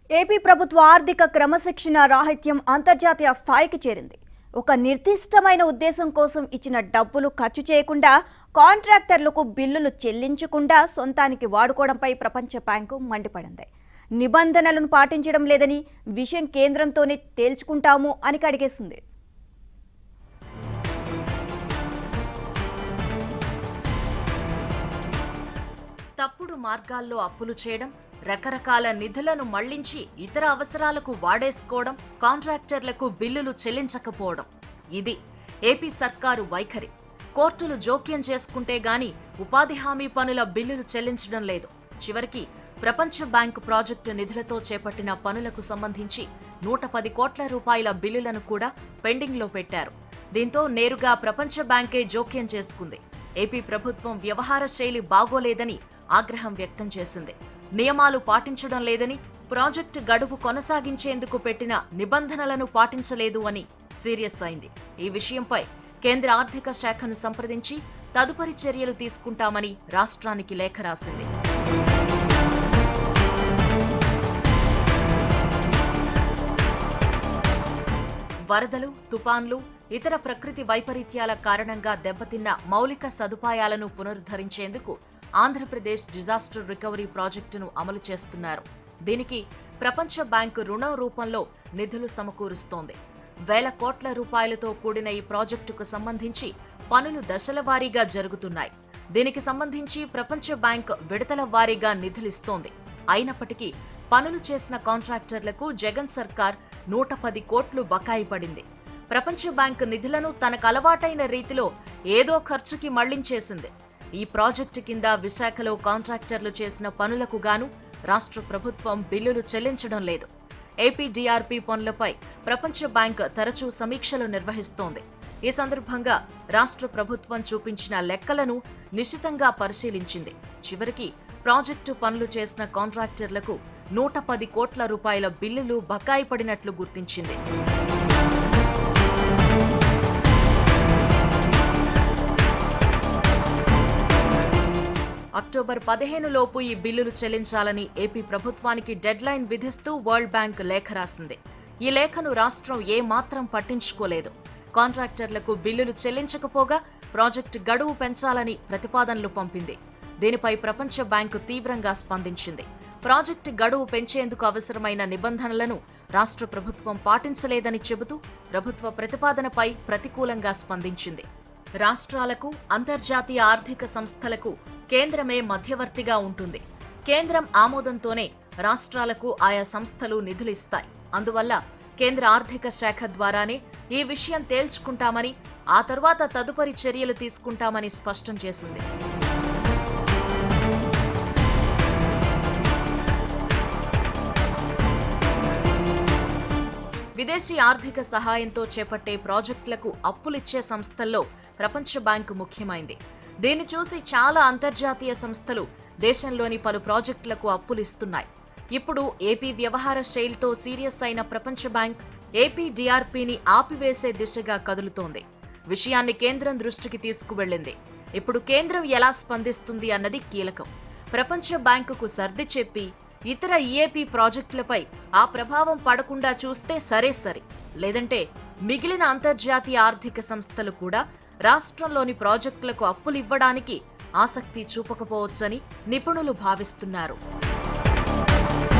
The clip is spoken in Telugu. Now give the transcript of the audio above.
ఏపీ ప్రభుత్వ ఆర్థిక క్రమశిక్షణ రాహిత్యం అంతర్జాతీయ స్థాయికి చేరింది ఒక నిర్దిష్టమైన ఉద్దేశం కోసం ఇచ్చిన డబ్బులు ఖర్చు చేయకుండా కాంట్రాక్టర్లకు బిల్లులు చెల్లించకుండా సొంతానికి వాడుకోవడంపై ప్రపంచ బ్యాంకు మండిపడింది నిబంధనలను పాటించడం లేదని విషయం కేంద్రంతోనే తేల్చుకుంటాము అని కడిగేసింది తప్పుడు మార్గాల్లో అప్పులు చేయడం రకరకాల నిధులను మళ్లించి ఇతర అవసరాలకు వాడేసుకోవడం కాంట్రాక్టర్లకు బిల్లులు చెల్లించకపోవడం ఇది ఏపీ సర్కారు వైఖరి కోర్టులు జోక్యం చేసుకుంటే గాని ఉపాధి హామీ పనుల బిల్లులు చెల్లించడం లేదు చివరికి ప్రపంచ బ్యాంకు ప్రాజెక్టు నిధులతో చేపట్టిన పనులకు సంబంధించి నూట పది కోట్ల రూపాయల బిల్లులను కూడా పెండింగ్లో పెట్టారు దీంతో నేరుగా ప్రపంచ బ్యాంకే జోక్యం చేసుకుంది ఏపీ ప్రభుత్వం వ్యవహార శైలి బాగోలేదని ఆగ్రహం వ్యక్తం చేసింది నియమాలు పాటించడం లేదని ప్రాజెక్టు గడువు కొనసాగించేందుకు పెట్టిన నిబంధనలను పాటించలేదు అని సీరియస్ అయింది ఈ విషయంపై కేంద్ర ఆర్థిక శాఖను సంప్రదించి తదుపరి చర్యలు తీసుకుంటామని రాష్ట్రానికి లేఖ రాసింది వరదలు తుపాన్లు ఇతర ప్రకృతి వైపరీత్యాల కారణంగా దెబ్బతిన్న మౌలిక సదుపాయాలను పునరుద్ధరించేందుకు ఆంధ్రప్రదేశ్ డిజాస్టర్ రికవరీ ప్రాజెక్టును అమలు చేస్తున్నారు దీనికి ప్రపంచ బ్యాంకు రుణం రూపంలో నిధులు సమకూరుస్తోంది వేల కోట్ల రూపాయలతో కూడిన ఈ ప్రాజెక్టుకు సంబంధించి పనులు దశల వారీగా జరుగుతున్నాయి దీనికి సంబంధించి ప్రపంచ బ్యాంక్ విడతల వారీగా నిధులిస్తోంది అయినప్పటికీ పనులు చేసిన కాంట్రాక్టర్లకు జగన్ సర్కార్ నూట పది కోట్లు బకాయి పడింది ప్రపంచ బ్యాంక్ నిధులను తనకు అలవాటైన రీతిలో ఏదో ఖర్చుకి మళ్లించేసింది ఈ ప్రాజెక్టు కింద విశాఖలో కాంట్రాక్టర్లు చేసిన పనులకు గాను రాష్ట్ర ప్రభుత్వం బిల్లులు చెల్లించడం లేదు ఏపీ డిఆర్పీ పనులపై ప్రపంచ బ్యాంక్ తరచూ సమీక్షలు నిర్వహిస్తోంది ఈ సందర్భంగా రాష్ట్ర ప్రభుత్వం చూపించిన లెక్కలను నిశితంగా పరిశీలించింది చివరికి ప్రాజెక్టు పనులు చేసిన కాంట్రాక్టర్లకు నూట పది కోట్ల రూపాయల బిల్లులు బకాయి పడినట్లు గుర్తించింది అక్టోబర్ పదిహేను లోపు ఈ బిల్లులు చెల్లించాలని ఏపీ ప్రభుత్వానికి డెడ్ లైన్ విధిస్తూ వరల్డ్ బ్యాంక్ లేఖ రాసింది ఈ లేఖను రాష్ట్రం ఏ మాత్రం పట్టించుకోలేదు కాంట్రాక్టర్లకు బిల్లులు చెల్లించకపోగా ప్రాజెక్టు గడువు పెంచాలని ప్రతిపాదనలు పంపింది దీనిపై ప్రపంచ బ్యాంకు తీవ్రంగా స్పందించింది ప్రాజెక్టు గడువు పెంచేందుకు అవసరమైన నిబంధనలను రాష్ట్ర ప్రభుత్వం పాటించలేదని చెబుతూ ప్రభుత్వ ప్రతిపాదనపై ప్రతికూలంగా స్పందించింది రాష్ట్రాలకు అంతర్జాతీయ ఆర్థిక సంస్థలకు కేంద్రమే మధ్యవర్తిగా ఉంటుంది కేంద్రం ఆమోదంతోనే రాష్ట్రాలకు ఆయా సంస్థలు నిధులు ఇస్తాయి అందువల్ల కేంద్ర ఆర్థిక శాఖ ద్వారానే ఈ విషయం తేల్చుకుంటామని ఆ తర్వాత తదుపరి చర్యలు తీసుకుంటామని స్పష్టం చేసింది విదేశీ ఆర్థిక సహాయంతో చేపట్టే ప్రాజెక్టులకు అప్పులిచ్చే సంస్థల్లో ప్రపంచ బ్యాంకు ముఖ్యమైంది దీన్ని చూసి చాలా అంతర్జాతీయ సంస్థలు దేశంలోని పలు ప్రాజెక్టులకు అప్పులిస్తున్నాయి ఇప్పుడు ఏపీ వ్యవహార శైలితో సీరియస్ అయిన ప్రపంచ బ్యాంక్ ఏపీ డిఆర్పీని ఆపివేసే దిశగా కదులుతోంది విషయాన్ని కేంద్రం దృష్టికి తీసుకువెళ్లింది ఇప్పుడు కేంద్రం ఎలా స్పందిస్తుంది అన్నది కీలకం ప్రపంచ బ్యాంకుకు సర్ది చెప్పి ఇతర ఈఏపీ ప్రాజెక్టులపై ఆ ప్రభావం పడకుండా చూస్తే సరే సరి లేదంటే మిగిలిన అంతర్జాతీయ ఆర్థిక సంస్థలు కూడా రాష్ట్రంలోని ప్రాజెక్టులకు అప్పులివ్వడానికి ఆసక్తి చూపకపోవచ్చని నిపుణులు భావిస్తున్నారు